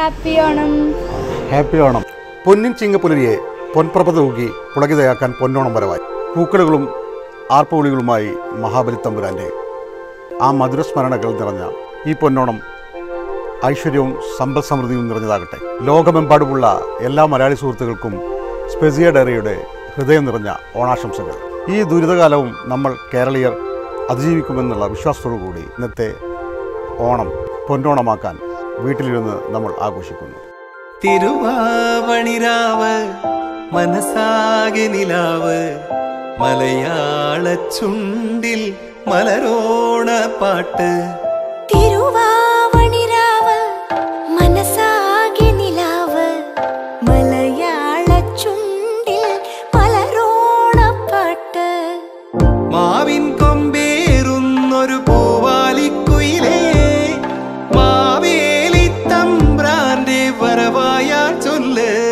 happy Onam happy Onam പൊന്നിൻ ചിങ്ങപ്പുലരിയെ പൊൻപ്രഭ തൂക്കി പുളകിതയാക്കാൻ പൊന്നോണം വരവായി പൂക്കളുകളും ആർപ്പുവിളികളുമായി മഹാബലി തമ്പുരാൻ്റെ ആ മധുരസ്മരണകൾ നിറഞ്ഞ ഈ പൊന്നോണം ഐശ്വര്യവും സമ്പൽ സമൃദ്ധിയും നിറഞ്ഞതാകട്ടെ ലോകമെമ്പാടുമുള്ള എല്ലാ മലയാളി സുഹൃത്തുക്കൾക്കും സ്പെസിയ ഡയറിയുടെ ഹൃദയം നിറഞ്ഞ ഓണാശംസകൾ ഈ ദുരിതകാലവും നമ്മൾ കേരളീയർ അതിജീവിക്കുമെന്നുള്ള വിശ്വാസത്തോടു കൂടി ഇന്നത്തെ ഓണം പൊന്നോണമാക്കാൻ വീട്ടിലിരുന്ന് നമ്മൾ ആഘോഷിക്കുന്നു തിരുവാവണിരാവ് മനസ്സാകെ നിലാവ് മലയാള ചുണ്ടിൽ മലരോണ പാട്ട് തിരുവാവണിരാവ് മനസ്സാകെ നിലാവ് മലയാള ചുണ്ടിൽ പലരോണപ്പാട്ട് മാവിൻ കൊമ്പേറുന്നൊരു പൂവാലിക്കുയിലേ മാവേലി തമ്പ്രാന്റെ വരവായാ ചൊല്ല്